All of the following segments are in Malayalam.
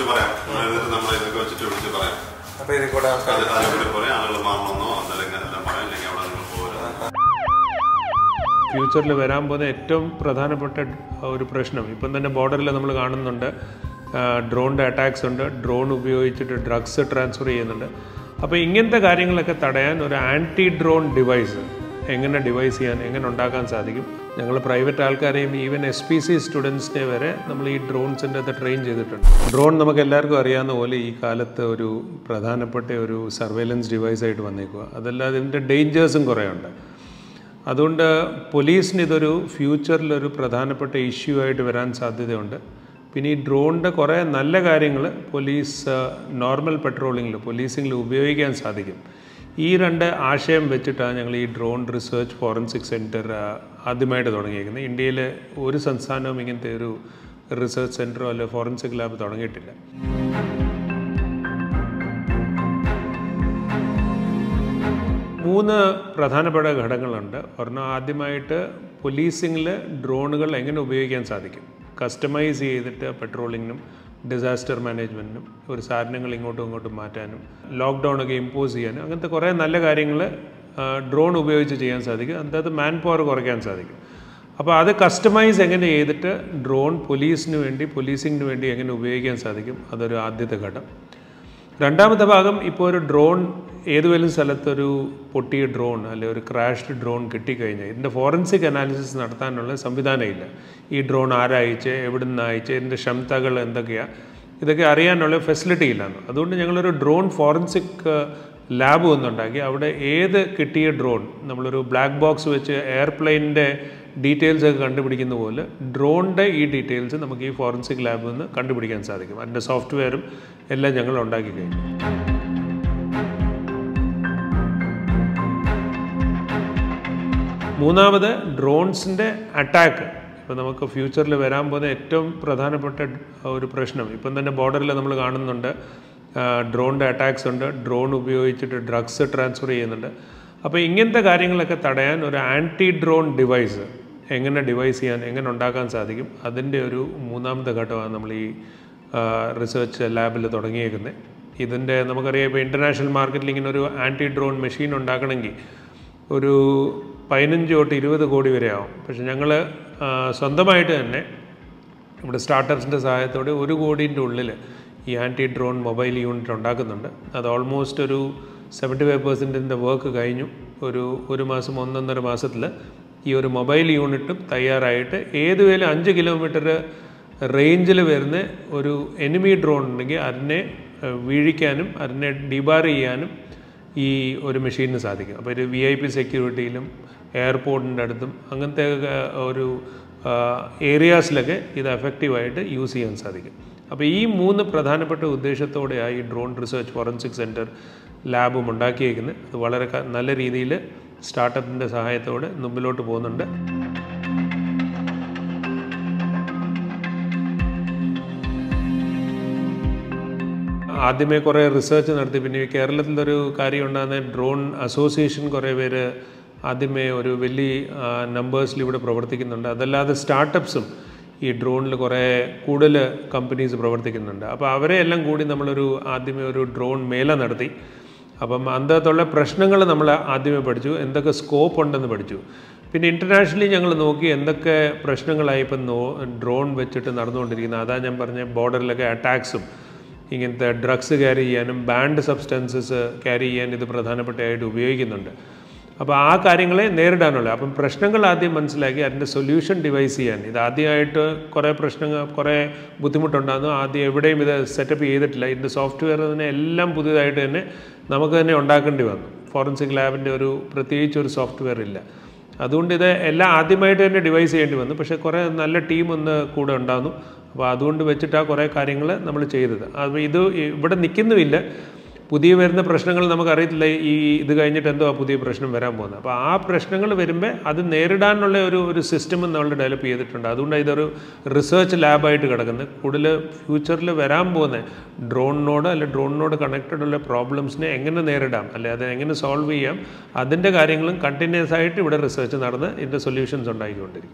വിളിച്ച് പറയാം എന്നിട്ട് നമ്മൾ ഇതൊക്കെ വെച്ചിട്ട് വിളിച്ച് പറയാം അപ്പൊ ഇതിൽ കൂടെ ആൾക്കാർ അത് അതിലൂടെ പറയാം ആളുകൾ മാറണമെന്നോ അതല്ലെങ്കിൽ എല്ലാം പറയാം അല്ലെങ്കിൽ അവിടെ നിങ്ങൾ പോകരുത് ഫ്യൂച്ചറിൽ വരാൻ പോകുന്ന ഏറ്റവും പ്രധാനപ്പെട്ട ഒരു പ്രശ്നം ഇപ്പം തന്നെ ബോർഡറിൽ നമ്മൾ കാണുന്നുണ്ട് ഡ്രോണിൻ്റെ അറ്റാക്സ് ഉണ്ട് ഡ്രോൺ ഉപയോഗിച്ചിട്ട് ഡ്രഗ്സ് ട്രാൻസ്ഫർ ചെയ്യുന്നുണ്ട് അപ്പോൾ ഇങ്ങനത്തെ കാര്യങ്ങളൊക്കെ തടയാൻ ഒരു ആൻറ്റി ഡ്രോൺ ഡിവൈസ് എങ്ങനെ ഡിവൈസ് ചെയ്യാൻ എങ്ങനെ ഉണ്ടാക്കാൻ സാധിക്കും ഞങ്ങൾ പ്രൈവറ്റ് ആൾക്കാരെയും ഈവൻ എസ് പി സി സ്റ്റുഡൻസിനെ വരെ നമ്മൾ ഈ ഡ്രോൺസിൻ്റെ അത് ട്രെയിൻ ചെയ്തിട്ടുണ്ട് ഡ്രോൺ നമുക്ക് എല്ലാവർക്കും അറിയാവുന്ന പോലെ ഈ കാലത്ത് ഒരു പ്രധാനപ്പെട്ട ഒരു സർവൈലൻസ് ഡിവൈസായിട്ട് വന്നേക്കുക അതല്ലാതെ ഇതിൻ്റെ ഡേഞ്ചേഴ്സും കുറേ ഉണ്ട് അതുകൊണ്ട് പോലീസിന് ഇതൊരു ഫ്യൂച്ചറിലൊരു പ്രധാനപ്പെട്ട ഇഷ്യൂ ആയിട്ട് വരാൻ സാധ്യതയുണ്ട് പിന്നെ ഈ ഡ്രോണിൻ്റെ കുറേ നല്ല കാര്യങ്ങൾ പോലീസ് നോർമൽ പെട്രോളിങ്ങിൽ പോലീസിങ്ങിൽ ഉപയോഗിക്കാൻ സാധിക്കും ഈ രണ്ട് ആശയം വെച്ചിട്ടാണ് ഞങ്ങൾ ഈ ഡ്രോൺ റിസർച്ച് ഫോറൻസിക് സെൻറ്റർ ആദ്യമായിട്ട് തുടങ്ങിയിരിക്കുന്നത് ഇന്ത്യയിൽ ഒരു സംസ്ഥാനവും ഇങ്ങനത്തെ ഒരു റിസർച്ച് സെൻറ്ററോ അല്ലെ ഫോറൻസിക് ലാബ് തുടങ്ങിയിട്ടില്ല മൂന്ന് പ്രധാനപ്പെട്ട ഘടകങ്ങളുണ്ട് ഒരെണ്ണം ആദ്യമായിട്ട് പോലീസിങ്ങിൽ ഡ്രോണുകൾ എങ്ങനെ ഉപയോഗിക്കാൻ സാധിക്കും കസ്റ്റമൈസ് ചെയ്തിട്ട് പെട്രോളിങ്ങിനും ഡിസാസ്റ്റർ മാനേജ്മെൻറ്റിനും ഒരു സാധനങ്ങൾ ഇങ്ങോട്ടും ഇങ്ങോട്ടും മാറ്റാനും ലോക്ക്ഡൗൺ ഒക്കെ ഇമ്പോസ് ചെയ്യാനും അങ്ങനത്തെ കുറേ നല്ല കാര്യങ്ങൾ ഡ്രോൺ ഉപയോഗിച്ച് ചെയ്യാൻ സാധിക്കും അതിനകത്ത് മാൻ പവർ കുറയ്ക്കാൻ സാധിക്കും അപ്പോൾ അത് കസ്റ്റമൈസ് എങ്ങനെ ചെയ്തിട്ട് ഡ്രോൺ പോലീസിന് വേണ്ടി പോലീസിങ്ങിന് വേണ്ടി എങ്ങനെ ഉപയോഗിക്കാൻ സാധിക്കും അതൊരു ആദ്യത്തെ ഘട്ടം രണ്ടാമത്തെ ഭാഗം ഇപ്പോൾ ഒരു ഡ്രോൺ ഏതുവേലും സ്ഥലത്തൊരു പൊട്ടിയ ഡ്രോൺ അല്ലെ ഒരു ക്രാഷ്ഡ് ഡ്രോൺ കിട്ടിക്കഴിഞ്ഞാൽ ഇതിൻ്റെ ഫോറൻസിക് അനാലിസിസ് നടത്താനുള്ള സംവിധാനമില്ല ഈ ഡ്രോൺ ആരയച്ച് എവിടെ നിന്ന് അയച്ച് ഇതിൻ്റെ ക്ഷമതകൾ എന്തൊക്കെയാണ് ഇതൊക്കെ അറിയാനുള്ള ഫെസിലിറ്റി ഇല്ലാന്ന് അതുകൊണ്ട് ഞങ്ങളൊരു ഡ്രോൺ ഫോറൻസിക് ലാബ് ഒന്നുണ്ടാക്കി അവിടെ ഏത് കിട്ടിയ ഡ്രോൺ നമ്മളൊരു ബ്ലാക്ക് ബോക്സ് വെച്ച് എയർപ്ലെയിനിൻ്റെ ഡീറ്റെയിൽസ് ഒക്കെ കണ്ടുപിടിക്കുന്ന പോലെ ഡ്രോണിൻ്റെ ഈ ഡീറ്റെയിൽസ് നമുക്ക് ഈ ഫോറൻസിക് ലാബിൽ നിന്ന് കണ്ടുപിടിക്കാൻ സാധിക്കും അതിൻ്റെ സോഫ്റ്റ്വെയറും എല്ലാം ഞങ്ങൾ ഉണ്ടാക്കി കഴിഞ്ഞു മൂന്നാമത് ഡ്രോൺസിൻ്റെ അറ്റാക്ക് ഇപ്പോൾ നമുക്ക് ഫ്യൂച്ചറിൽ വരാൻ പോകുന്ന ഏറ്റവും പ്രധാനപ്പെട്ട ഒരു പ്രശ്നം ഇപ്പം തന്നെ ബോർഡറിൽ നമ്മൾ കാണുന്നുണ്ട് ഡ്രോണിൻ്റെ അറ്റാക്സ് ഉണ്ട് ഡ്രോൺ ഉപയോഗിച്ചിട്ട് ഡ്രഗ്സ് ട്രാൻസ്ഫർ ചെയ്യുന്നുണ്ട് അപ്പോൾ ഇങ്ങനത്തെ കാര്യങ്ങളൊക്കെ തടയാൻ ഒരു ആൻറ്റി ഡ്രോൺ ഡിവൈസ് എങ്ങനെ ഡിവൈസ് ചെയ്യാൻ എങ്ങനെ ഉണ്ടാക്കാൻ സാധിക്കും അതിൻ്റെ ഒരു മൂന്നാമത്തെ ഘട്ടമാണ് നമ്മൾ ഈ റിസർച്ച് ലാബിൽ തുടങ്ങിയേക്കുന്നത് ഇതിൻ്റെ നമുക്കറിയാം ഇപ്പോൾ ഇൻ്റർനാഷണൽ മാർക്കറ്റിൽ ഇങ്ങനെ ഒരു ആൻറ്റി ഡ്രോൺ മെഷീൻ ഉണ്ടാക്കണമെങ്കിൽ ഒരു പതിനഞ്ച് തൊട്ട് ഇരുപത് കോടി വരെ ആവും പക്ഷെ ഞങ്ങൾ സ്വന്തമായിട്ട് തന്നെ നമ്മുടെ സ്റ്റാർട്ടപ്സിൻ്റെ സഹായത്തോടെ ഒരു കോടീൻ്റെ ഉള്ളിൽ ഈ ആൻറ്റി ഡ്രോൺ മൊബൈൽ യൂണിറ്റ് ഉണ്ടാക്കുന്നുണ്ട് അത് ഓൾമോസ്റ്റ് ഒരു സെവൻറ്റി ഫൈവ് പെർസെൻറ്റിൻ്റെ വർക്ക് കഴിഞ്ഞു ഒരു ഒരു മാസം ഒന്നൊന്നര മാസത്തിൽ ഈ ഒരു മൊബൈൽ യൂണിറ്റും തയ്യാറായിട്ട് ഏതുവേലും അഞ്ച് കിലോമീറ്റർ റേഞ്ചിൽ വരുന്ന ഒരു എനിമി ഡ്രോൺ ഉണ്ടെങ്കിൽ അതിനെ വീഴിക്കാനും അതിനെ ഡിബാർ ചെയ്യാനും ഈ ഒരു മെഷീനിന് സാധിക്കും അപ്പോൾ ഒരു വി ഐ പി സെക്യൂരിറ്റിയിലും എയർപോർട്ടിൻ്റെ അടുത്തും അങ്ങനത്തെ ഒരു ഏരിയാസിലൊക്കെ ഇത് എഫക്റ്റീവായിട്ട് യൂസ് ചെയ്യാൻ സാധിക്കും അപ്പോൾ ഈ മൂന്ന് പ്രധാനപ്പെട്ട ഉദ്ദേശത്തോടെയാണ് ഈ ഡ്രോൺ റിസർച്ച് ഫോറൻസിക് സെൻറ്റർ ലാബും ഉണ്ടാക്കിയേക്കുന്നത് അത് വളരെ നല്ല രീതിയിൽ സ്റ്റാർട്ടപ്പിൻ്റെ സഹായത്തോടെ മുമ്പിലോട്ട് പോകുന്നുണ്ട് ആദ്യമേ കുറേ റിസർച്ച് നടത്തി പിന്നെ ഈ കേരളത്തിലൊരു കാര്യം ഉണ്ടാകുന്ന ഡ്രോൺ അസോസിയേഷൻ കുറേ പേര് ആദ്യമേ ഒരു വലിയ നമ്പേഴ്സിൽ ഇവിടെ പ്രവർത്തിക്കുന്നുണ്ട് അതല്ലാതെ സ്റ്റാർട്ടപ്സും ഈ ഡ്രോണിൽ കുറേ കൂടുതൽ കമ്പനീസ് പ്രവർത്തിക്കുന്നുണ്ട് അപ്പോൾ അവരെ എല്ലാം കൂടി നമ്മളൊരു ആദ്യമേ ഒരു ഡ്രോൺ മേല നടത്തി അപ്പം അന്തകത്തുള്ള പ്രശ്നങ്ങൾ നമ്മൾ ആദ്യമേ പഠിച്ചു എന്തൊക്കെ സ്കോപ്പ് ഉണ്ടെന്ന് പഠിച്ചു പിന്നെ ഇൻ്റർനാഷണലി ഞങ്ങൾ നോക്കി എന്തൊക്കെ പ്രശ്നങ്ങളായി ഇപ്പം നോ ഡ്രോൺ വെച്ചിട്ട് നടന്നുകൊണ്ടിരിക്കുന്നത് അതാ ഞാൻ പറഞ്ഞ ബോർഡറിലൊക്കെ അറ്റാക്സും ഇങ്ങനത്തെ ഡ്രഗ്സ് ക്യാരി ചെയ്യാനും ബാൻഡ് സബ്സ്റ്റൻസസ് ക്യാരി ചെയ്യാൻ ഇത് പ്രധാനപ്പെട്ടതായിട്ട് ഉപയോഗിക്കുന്നുണ്ട് അപ്പോൾ ആ കാര്യങ്ങളെ നേരിടാനുള്ള അപ്പം പ്രശ്നങ്ങൾ ആദ്യം മനസ്സിലാക്കി അതിൻ്റെ സൊല്യൂഷൻ ഡിവൈസ് ചെയ്യാൻ ഇത് ആദ്യമായിട്ട് കുറേ പ്രശ്നങ്ങൾ കുറേ ബുദ്ധിമുട്ടുണ്ടാകുന്നു ആദ്യം എവിടെയും ഇത് സെറ്റപ്പ് ചെയ്തിട്ടില്ല ഇതിൻ്റെ സോഫ്റ്റ്വെയർ തന്നെ എല്ലാം പുതിയതായിട്ട് തന്നെ നമുക്ക് തന്നെ ഉണ്ടാക്കേണ്ടി വന്നു ഫോറൻസിക് ലാബിൻ്റെ ഒരു പ്രത്യേകിച്ച് ഒരു സോഫ്റ്റ്വെയർ ഇല്ല അതുകൊണ്ട് ഇത് എല്ലാം ആദ്യമായിട്ട് തന്നെ ഡിവൈസ് ചെയ്യേണ്ടി വന്നു പക്ഷേ കുറേ നല്ല ടീം ഒന്ന് കൂടെ ഉണ്ടാകുന്നു അപ്പോൾ അതുകൊണ്ട് വെച്ചിട്ടാണ് കുറേ കാര്യങ്ങൾ നമ്മൾ ചെയ്തത് അപ്പോൾ ഇത് ഇവിടെ നിൽക്കുന്നുമില്ല പുതിയ വരുന്ന പ്രശ്നങ്ങൾ നമുക്കറിയത്തില്ല ഈ ഇത് കഴിഞ്ഞിട്ട് എന്തോ പുതിയ പ്രശ്നം വരാൻ പോകുന്നത് അപ്പോൾ ആ പ്രശ്നങ്ങൾ വരുമ്പോൾ അത് നേരിടാനുള്ള ഒരു ഒരു സിസ്റ്റം നമ്മൾ ഡെവലപ്പ് ചെയ്തിട്ടുണ്ട് അതുകൊണ്ട് ഇതൊരു റിസർച്ച് ലാബായിട്ട് കിടക്കുന്നത് കൂടുതൽ ഫ്യൂച്ചറിൽ വരാൻ പോകുന്ന ഡ്രോണിനോട് അല്ലെ ഡ്രോണിനോട് കണക്റ്റഡ് ഉള്ള പ്രോബ്ലംസിനെ എങ്ങനെ നേരിടാം അല്ലെ അത് എങ്ങനെ സോൾവ് ചെയ്യാം അതിൻ്റെ കാര്യങ്ങളും കണ്ടിന്യൂസ് ആയിട്ട് ഇവിടെ റിസർച്ച് നടന്ന് ഇതിൻ്റെ സൊല്യൂഷൻസ് ഉണ്ടാക്കിക്കൊണ്ടിരിക്കും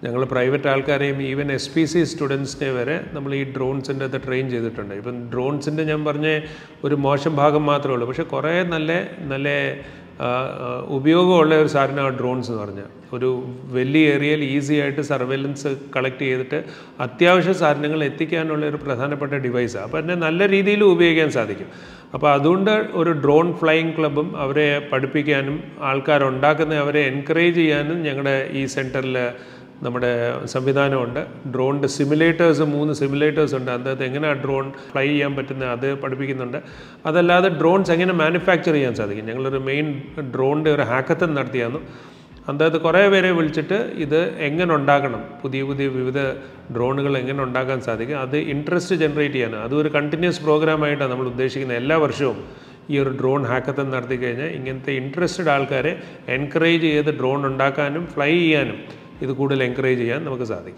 ഞങ്ങൾ പ്രൈവറ്റ് ആൾക്കാരെയും ഈവൻ എസ് പി സി സ്റ്റുഡൻസിനെ വരെ നമ്മൾ ഈ ഡ്രോൺസിൻ്റെ അത് ട്രെയിൻ ചെയ്തിട്ടുണ്ട് ഇപ്പം ഡ്രോൺസിൻ്റെ ഞാൻ പറഞ്ഞ ഒരു മോശം ഭാഗം മാത്രമേ ഉള്ളൂ പക്ഷേ കുറേ നല്ല നല്ല ആ, ആ, ഉപയോഗമുള്ള ഒരു സാധനമാണ് ഡ്രോൺസ് എന്ന് പറഞ്ഞാൽ ഒരു വലിയ ഏരിയയിൽ ഈസി ആയിട്ട് സർവൈലൻസ് കളക്ട് ചെയ്തിട്ട് അത്യാവശ്യ സാധനങ്ങൾ എത്തിക്കാനുള്ള ഒരു പ്രധാനപ്പെട്ട ഡിവൈസാണ് അപ്പോൾ അതിനെ നല്ല രീതിയിൽ ഉപയോഗിക്കാൻ സാധിക്കും അപ്പോൾ അതുകൊണ്ട് ഒരു ഡ്രോൺ ഫ്ലൈയിങ് ക്ലബ്ബും അവരെ പഠിപ്പിക്കാനും ആൾക്കാരുണ്ടാക്കുന്ന അവരെ എൻകറേജ് ചെയ്യാനും ഞങ്ങളുടെ ഈ സെൻറ്ററിൽ നമ്മുടെ സംവിധാനമുണ്ട് ഡ്രോണിൻ്റെ സിമുലേറ്റേഴ്സ് മൂന്ന് സിമുലേറ്റേഴ്സ് ഉണ്ട് അതിനകത്ത് എങ്ങനെയാണ് ഡ്രോൺ ഫ്ലൈ ചെയ്യാൻ പറ്റുന്നത് അത് പഠിപ്പിക്കുന്നുണ്ട് അതല്ലാതെ ഡ്രോൺസ് എങ്ങനെ മാനുഫാക്ചർ ചെയ്യാൻ സാധിക്കും ഞങ്ങളൊരു മെയിൻ ഡ്രോണിൻ്റെ ഒരു ഹാക്കത്തൻ നടത്തിയായിരുന്നു അതിനകത്ത് കുറേ പേരെ വിളിച്ചിട്ട് ഇത് എങ്ങനെ ഉണ്ടാക്കണം പുതിയ പുതിയ വിവിധ ഡ്രോണുകൾ എങ്ങനെ ഉണ്ടാക്കാൻ സാധിക്കും അത് ഇൻട്രസ്റ്റ് ജനറേറ്റ് ചെയ്യാനും അതും ഒരു കണ്ടിന്യൂസ് പ്രോഗ്രാമായിട്ടാണ് നമ്മൾ ഉദ്ദേശിക്കുന്നത് എല്ലാ വർഷവും ഈ ഒരു ഡ്രോൺ ഹാക്കത്തൻ നടത്തി കഴിഞ്ഞാൽ ഇങ്ങനത്തെ ഇൻട്രസ്റ്റഡ് ആൾക്കാരെ എൻകറേജ് ചെയ്ത് ഡ്രോൺ ഉണ്ടാക്കാനും ഫ്ലൈ ചെയ്യാനും ഇത് കൂടുതൽ എൻകറേജ് ചെയ്യാൻ നമുക്ക് സാധിക്കും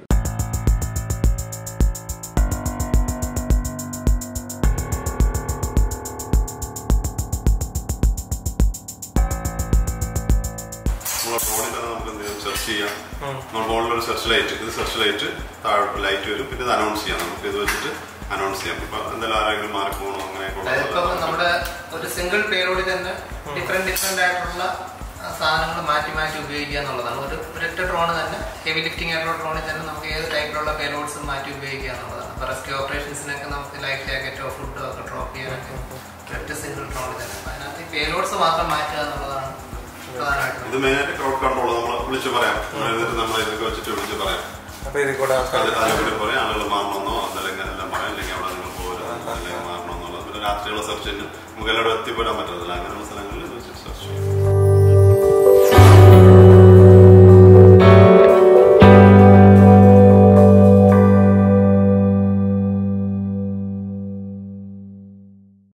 നമ്മളെ ഫോണിൽ തന്നെ നമുക്ക് എന്ത് ചെയ്യാം സെർച്ച് ചെയ്യാം നമ്മുടെ ഫോണിൽ ഒരു സെർച്ച് ലൈറ്റ് ഇത് സെർച്ച് ലൈറ്റ് താഴോട്ട് ലൈറ്റ് വരും പിന്നെ ഇത് അനൗൺസ് ചെയ്യാം നമുക്ക് ഇത് വെച്ചിട്ട് അനൗൺസ് ചെയ്യാം ഇപ്പൊ എന്തായാലും ആരെങ്കിലും മാറി പോകണോ അങ്ങനെയൊക്കെ അതിപ്പോ ഉള്ളത് നമ്മുടെ ഒരു സിംഗിൾ പേരോടിൽ തന്നെ ഡിഫറെന്റ് ഡിഫറെന്റ് ആയിട്ടുള്ള സാധനങ്ങൾ മാറ്റി മാറ്റി ഉപയോഗിക്കുക എന്നുള്ളതാണ് ഒരു ഒരൊറ്റ ഡ്രോൺ തന്നെ ഹെവി ലിഫ്റ്റിംഗ് ആയിട്ടുള്ള ഡ്രോണിൽ തന്നെ നമുക്ക് ഏത് ടൈപ്പിലുള്ള പേരോഡ്സും മാറ്റി ഉപയോഗിക്കുക എന്നുള്ളതാണ് അപ്പൊ റെസ്ക്യൂ ഓപ്പറേഷൻസിനൊക്കെ നമുക്ക് ലൈഫ് ജാക്കറ്റോ ഫുഡോ ഒക്കെ ഡ്രോപ്പ് ചെയ്യാനൊക്കെ ഒരൊറ്റ സിംഗിൾ ഡ്രോണിൽ തന്നെ അപ്പൊ അതിനകത്ത് ഈ പേരോഡ്സ് മാത്രം മാറ്റുക എന്നുള്ളതാണ് പ്രധാനമായിട്ടും ഇത് മെയിനായിട്ട് ക്രൗഡ് കൺട്രോൾ നമ്മൾ വിളിച്ച് പറയാം നമ്മൾ എന്നിട്ട് നമ്മൾ ഇതൊക്കെ വെച്ചിട്ട് വിളിച്ച് പറയാം അപ്പൊ ഇതിൽ കൂടെ അത് അതിലൂടെ പറയാം ആളുകൾ മാറണമെന്നോ അതല്ലെങ്കിൽ എല്ലാം പറയാം അല്ലെങ്കിൽ അവിടെ നിങ്ങൾ പോകരുത് അല്ലെങ്കിൽ മാറണമെന്നുള്ളത് പിന്നെ രാത്രിയുള്ള സെർച്ചിന് നമുക്ക് എല്ലാവരും എത്തിപ്പെടാൻ പറ്റത്തില്ല അങ്ങനെയുള്ള സ്ഥലങ്ങളിൽ ഇത്